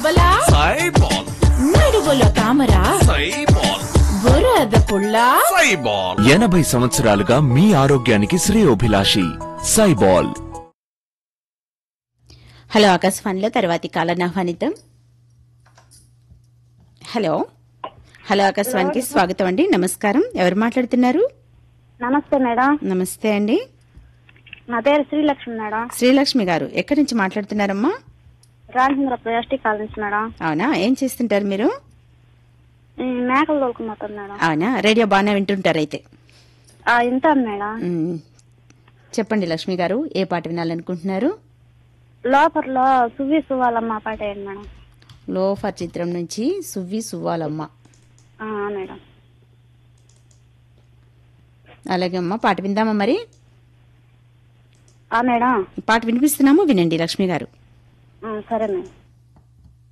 బొబ్బలా సైబాల్ నడుగులో తామరా సైబాల్ బురద పుల్ల సైబాల్ ఎనభై సంవత్సరాలుగా మీ ఆరోగ్యానికి శ్రేయోభిలాషి సైబాల్ హలో ఆకాశవాణిలో తర్వాతి కాలాన్ని ఆహ్వానిద్దాం హలో హలో ఆకాశవాణికి స్వాగతం అండి నమస్కారం ఎవరు మాట్లాడుతున్నారు నమస్తే మేడం నమస్తే అండి నా పేరు శ్రీలక్ష్మి మేడం శ్రీలక్ష్మి గారు ఎక్కడి నుంచి మాట్లాడుతున్నారమ్మా రాజేంద్ర ఎస్టీ కాలేజ్ మేడం అవునా ఏం చేస్తుంటారు మీరు ఈ మేకలు తోలుకుపోతాను మేడం అవునా రేడియో బాగానే వింటుంటారు అయితే ఆ, వింటాను మేడం మ్, చెప్పండి లక్ష్మి గారు ఏ పాట వినాలనుకుంటున్నారు లోపర్లో సువ్వి సువ్వాలమ్మ పాట వేయండి మేడం లోఫర్ చిత్రం నుంచి సువ్వి సువ్వాలమ్మ ఆ, మేడం అలాగే అమ్మ పాట విందామా మరి ఆ మేడం పాట వినిపిస్తున్నాము వినండి లక్ష్మి గారు ఆ, సరే మేడం